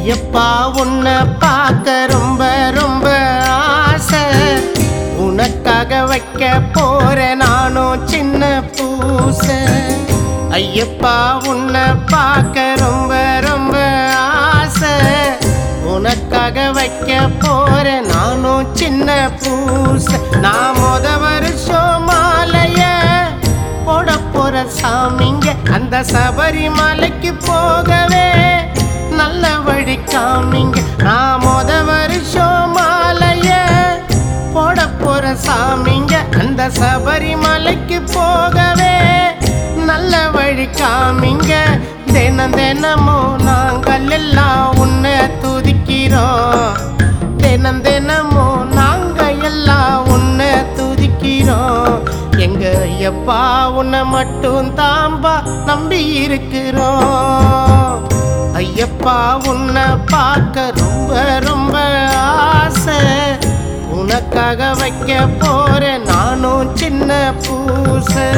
ஐயப்பா உன்னை பார்க்க ரொம்ப ரொம்ப ஆசை உனக்காக வைக்க போறேன் நானும் சின்ன பூசை ஐயப்பா உன்னை பார்க்க ரொம்ப ரொம்ப ஆசை உனக்காக வைக்க போறேன் நானும் சின்ன பூசை நான் முத வருஷம் மாலைய போட போற சாமிங்க அந்த சபரிமலைக்கு போகவே நல்ல வழி காமிங்க நான் முத வருஷம் மாலைய போட போற சாமிங்க அந்த சபரிமலைக்கு போகவே நல்ல வழி காமிங்க தினம் தினமும் நாங்கள் எல்லாம் உன்னை துதிக்கிறோம் தினம் தினமும் நாங்க எல்லாம் உன்னை துதிக்கிறோம் எங்க ஐயப்பா உன்னை மட்டும் தாம்பா நம்பி இருக்கிறோம் ஐயப்பா உன்னை பார்க்க ரொம்ப ரொம்ப ஆசை உனக்காக வைக்க போறேன் நானும் சின்ன பூசை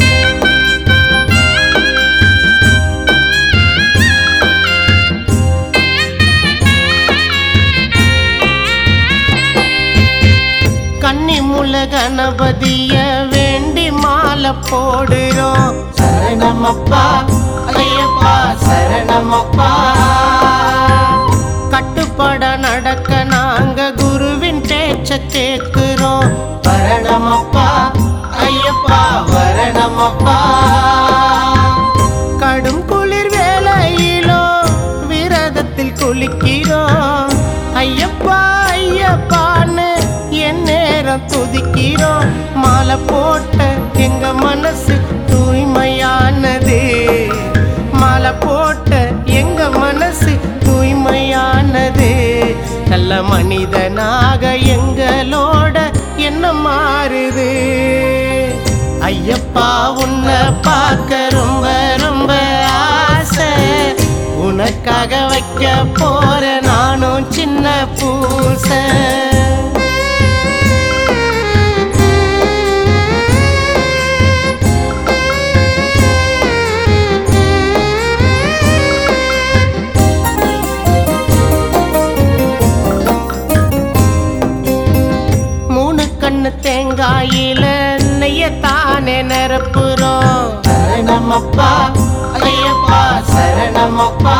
கன்னி முல கணபதிய வேண்டி மாலை போடுறோம் சரணமப்பா ஐயப்பா சரணமப்பா கட்டுப்பட நடக்க நாங்க குருவின் பேச்ச கேட்கிறோம் வரணமப்பா ஐயப்பா வரணமப்பா கடும் குளிர் வேளையிலோ விரதத்தில் குளிக்கிறோம் ஐயப்பா ஐயப்பான்னு என் நேரம் துதிக்கிறோம் மாலை போட்ட எங்க மனசு தூய்மையானது மாலை போட்ட எங்க மனசு தூய்மையானது நல்ல மனிதனாக எங்களோட என்ன மாறுது ஐயப்பா உன்னை பார்க்க ரொம்ப ரொம்ப ஆசை உனக்காக வைக்க போற நானும் சின்ன பூசை மூணு கண்ணு தேங்காயில நெய்யத்தானே நிரப்புறோம் சரணமப்பா ஐயப்பா சரணமப்பா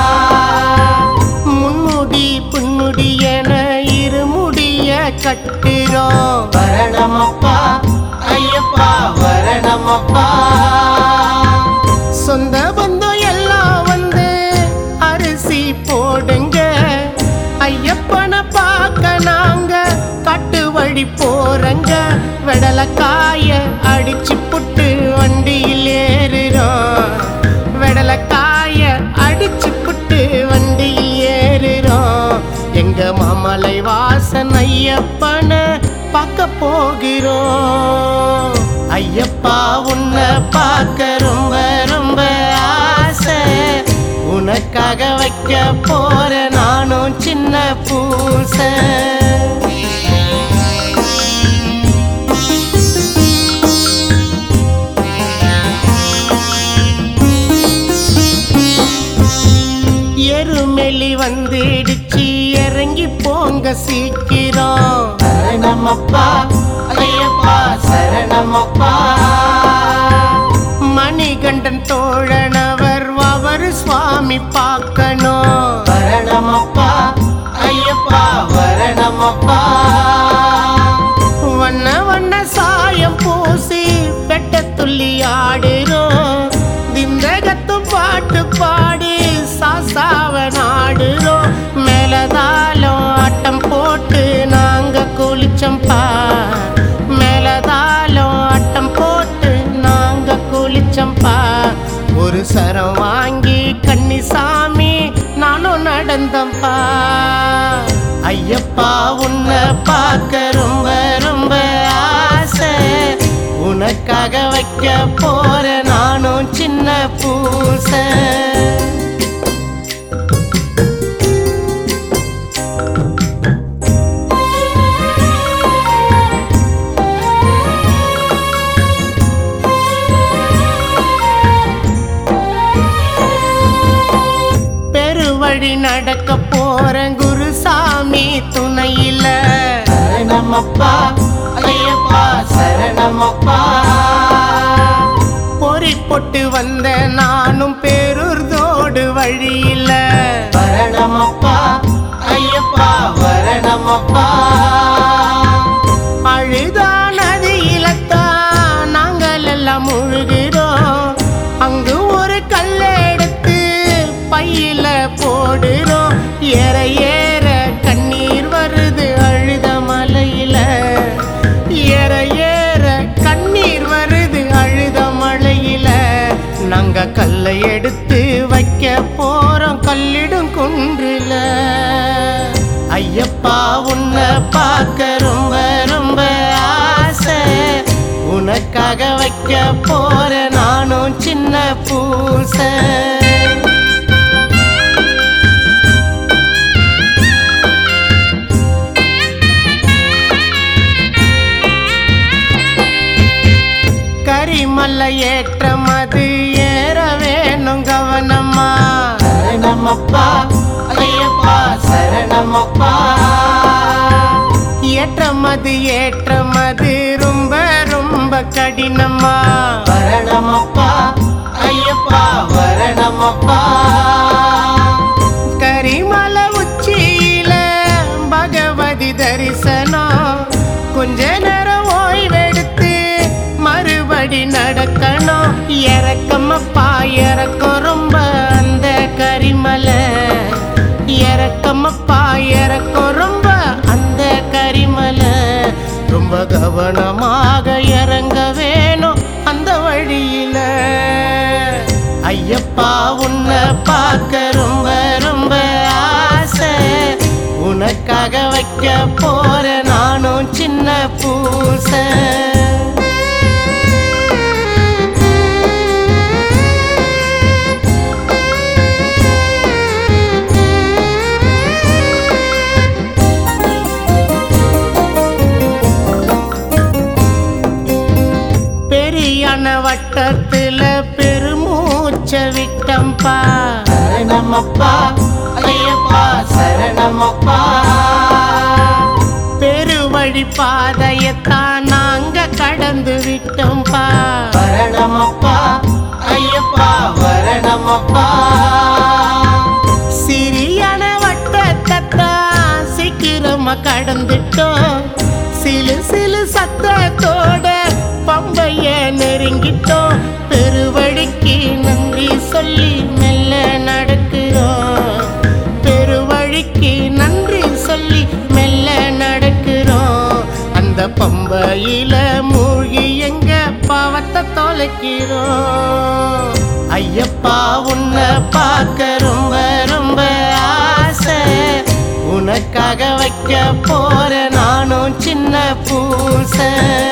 முன்முடி பின்முடி என இருமுடிய கட்டுறோம் வரணமப்பா ஐயப்பா வரணமப்பா சொந்த பந்தம் எல்லாம் வந்து அரிசி போடுங்க ஐயப்பனை பார்க்க நாங்க கட்டு வழி போறங்க வெடலக்காய அடிச்சு புட்டு வண்டியில் ஏறுறோம் வெடலக்காய அடிச்சு புட்டு வண்டியில் ஏறுறோம் எங்க மாமலை வாசன் ஐயப்பனை பார்க்க போகிறோம் ஐயப்பா உன்னை பார்க்க ரொம்ப ரொம்ப ஆசை உனக்காக வைக்க போற நானும் சின்ன பூசை எருமெலி வந்துடுச்சு இறங்கி போங்க சீக்கிரம் சரணமப்பா ஐயப்பா சரணமப்பா மணிகண்டன் தோழனவர் அவர் சுவாமி பார்க்கணும் வரணமப்பா ஐயப்பா வரணமப்பா வண்ண வண்ண சாயம் பூசி பெட்ட துள்ளி ஆடுறோம் திந்தகத்தும் பாட்டு பாடி சாசாவ நாடுறோம் மேலதாலம் ஆட்டம் போட்டு நாங்க குளிச்சம்பா மேலதாலம் ஆட்டம் போட்டு நாங்க குளிச்சம்பா ஒரு சரம் வாங்கி கன்னிசாமி நானும் நடந்தம்பா ஐயப்பா உன்னை பார்க்க ரொம்ப ரொம்ப ஆசை உனக்காக வைக்க போற நானும் சின்ன பூசை வழி நடக்க போறேன் குருசாமி துணையில சரணமப்பா ஐயப்பா சரணமப்பா பொறி பொட்டு வந்த நானும் பேரூர்தோடு வழியில வரணமப்பா ஐயப்பா வரணமப்பா அழுதா நதியிலத்தான் நாங்கள் எல்லாம் முழுகிறோம் அங்கு ஒரு கல்லெடுத்து பையில போடுறோம் ஏற ஏற கண்ணீர் வருது அழுத மலையில ஏற ஏற கண்ணீர் வருது அழுத மலையில நாங்க கல்லை எடுத்து வைக்க போறோம் கல்லிடும் குன்றுல ஐயப்பா உன்னை பார்க்க ரொம்ப ரொம்ப ஆசை உனக்காக வைக்க போற நானும் சின்ன பூசை கரிமல்ல ஏற்றம் அது ஏற வேணும் கவனமா சரணமப்பா ஐயப்பா சரணமப்பா ஏற்றம் அது ஏற்றம் அது ரொம்ப ரொம்ப கடினமா வரணமப்பா ஐயப்பா வரணமப்பா கரிமலை உச்சியில பகவதி தரிசனம் கொஞ்ச நேரம் ஓய்வெடுத்து மறுபடி நடக்கணும் இறக்கமப்பா இறக்கம் ரொம்ப அந்த கரிமலை இறக்கமப்பா இறக்கம் ரொம்ப அந்த கரிமலை ரொம்ப கவனமாக இறங்க வேணும் அந்த வழியில ஐயப்பா உன்னை பார்க்க ரொம்ப ரொம்ப ஆசை உனக்காக வைக்க போற நானும் சின்ன பூசை பெரியான வட்டத்துல பெருமூச்ச விட்டம்பா சரணமப்பா ஐயப்பா சரணமப்பா பெருவழி பாதையத்தான் நாங்க கடந்து விட்டோம்பா வரணமப்பா ஐயப்பா வரணமப்பா சிறியான வட்டத்தான் சீக்கிரமா கடந்துட்டோம் சிலு சிலு சத்தத்தோட பம்பைய நெருங்கிட்டோம் பெருவழிக்கு நன்றி சொல்லி மெல்ல நடக்கிறோம் பெருவழிக்கு நன்றி சொல்லி மெல்ல நடக்கிறோம் அந்த பம்பையில மூழ்கி எங்க பாவத்தை தொலைக்கிறோம் ஐயப்பா உன்னை பார்க்க ரொம்ப ரொம்ப ஆசை உனக்காக வைக்க போற நானும் சின்ன பூசை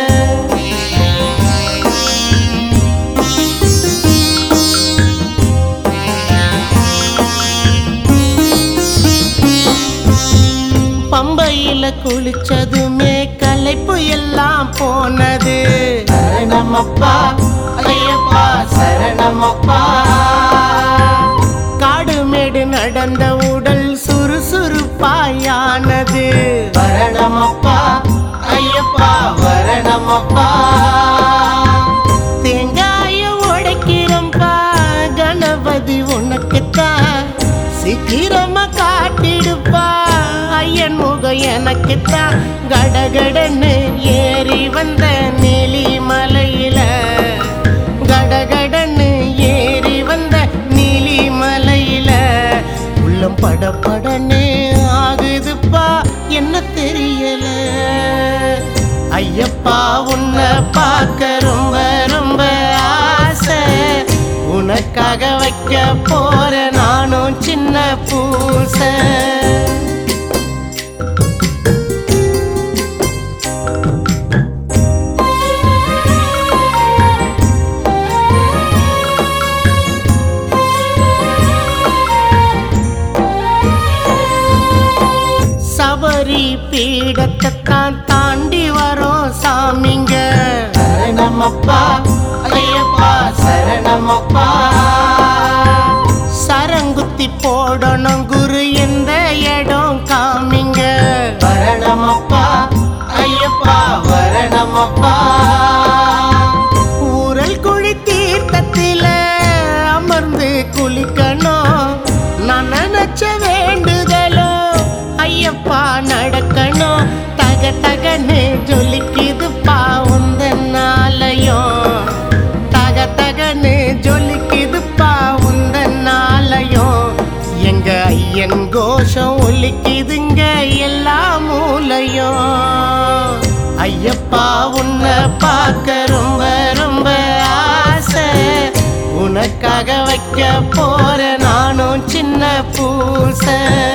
பம்பையில குளிச்சதுமே களைப்பு எல்லாம் போனது சரணமப்பா ஐயப்பா சரணமப்பா காடு மேடு நடந்த உடல் சுறுசுறுப்பாயானது வரணமப்பா ஐயப்பா வரணமப்பா தேங்காய உடைக்கிறம்பா கணபதி உனக்குத்தான் சீக்கிரமா காட்டிடுப்பா ஐயன் முகம் எனக்குத்தான் கடகடன்னு ஏறி வந்த நீலி மலையில கடகடன்னு ஏறி வந்த நீலி மலையில உள்ளம் படபடன்னு ஆகுதுப்பா என்ன தெரியல ஐயப்பா உன்னை பார்க்க ரொம்ப ரொம்ப ஆசை உனக்காக வைக்க போற நானும் சின்ன பூசை சபரி பீடத்தை தான் தாண்டி வரோம் சாமிங்க சரணமப்பா ஐயப்பா சரணமப்பா சரங்குத்தி ஊத்தி போடணும் குரு எந்த இடம் காமிங்க வரணமப்பா ஐயப்பா வரணமப்பா ஊரல் குழி தீர்த்தத்தில அமர்ந்து குளிக்கணும் நான் நினைச்ச வேண்டுதலோ ஐயப்பா நடக்கணும் தக தகன்னு ஜொலிக்குது பாவுந்த நாளையும் தக தகன்னு ஜொலிக்குது பாவுந்த நாளையும் எங்க ஐயன் கோஷம் ஒலிக்குதுங்க எல்லா மூலையும் ஐயப்பா உன்னை பார்க்க ரொம்ப ரொம்ப ஆசை உனக்காக வைக்க போற நானும் சின்ன பூசை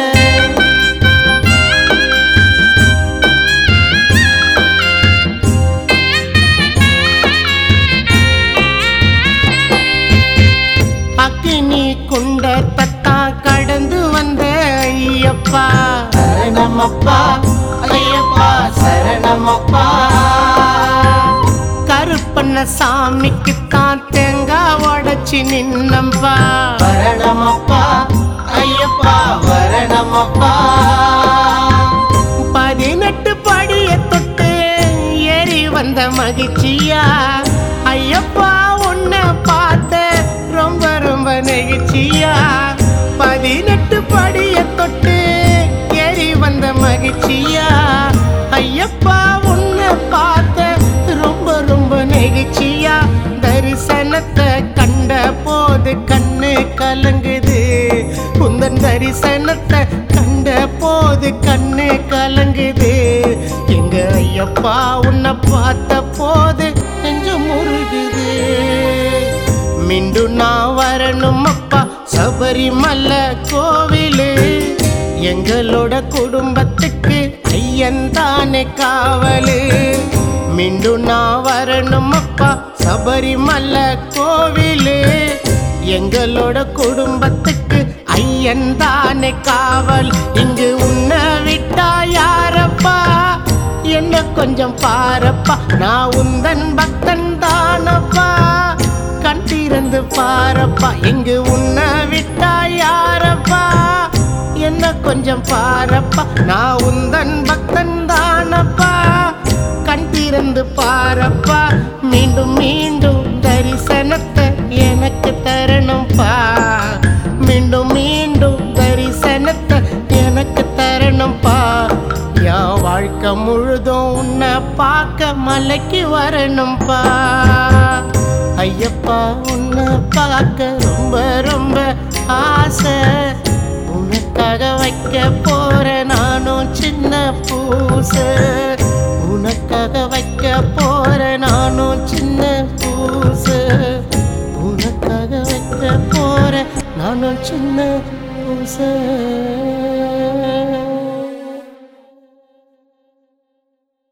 அக்கினி குண்டத்தான் கடந்து வந்த ஐயப்பா சரணமப்பா ஐயப்பா சரணமப்பா கருப்பண்ண சாமிக்குத்தான் தேங்காய் உடச்சி நின்னம்பா வரணமப்பா ஐயப்பா வரணமப்பா பதினெட்டு படிய தொட்டு ஏறி வந்த மகிழ்ச்சியா ஐயப்பா உன்னை பார்த்த ரொம்ப ரொம்ப நெகிழ்ச்சியா பதினெட்டு படிய தொட்டு ஏறி வந்த மகிழ்ச்சியா ஐயப்பா உன்னை பார்த்த ரொம்ப ரொம்ப நெகிழ்ச்சியா தரிசனத்தை கண்ட போது கண்ணு கலங்குது உந்தன் தரிசனத்தை கண்ட போது கண்ணு கலங்குது எங்க ஐயப்பா உன்னை பார்த்த போது நெஞ்சம் முருகுது மீண்டும் நான் வரணும் அப்பா சபரிமலை கோவிலு எங்களோட குடும்பத்துக்கு ஐயன் தானே காவலு மீண்டும் நான் வரணும் அப்பா சபரிமலை கோவிலு எங்களோட குடும்பத்துக்கு ஐயன் தானே காவல் இங்கு உன்னை விட்டா யாரப்பா என்ன கொஞ்சம் பாரப்பா நான் உந்தன் பக்தன் தானப்பா கண் திறந்து பாரப்பா இங்கு உன்னை விட்டா யாரப்பா என்ன கொஞ்சம் பாரப்பா நான் உந்தன் பக்தன் தானப்பா கண் திறந்து பாரப்பா மீண்டும் மீண்டும் தரிசனத்தை எனக்கு தரணும்பா மீண்டும் மீண்டும் தரிசனத்தை எனக்கு தரணும்பா என் வாழ்க்கை முழுதும் உன்னை பார்க்க மலைக்கு வரணும்பா ஐயப்பா உன்னை பார்க்க ரொம்ப ரொம்ப ஆசை உனக்காக வைக்க போற நானும் சின்ன பூசை உனக்காக வைக்க போற நானும் சின்ன பூசை உனக்காக வைக்க போற நானும் சின்ன பூசை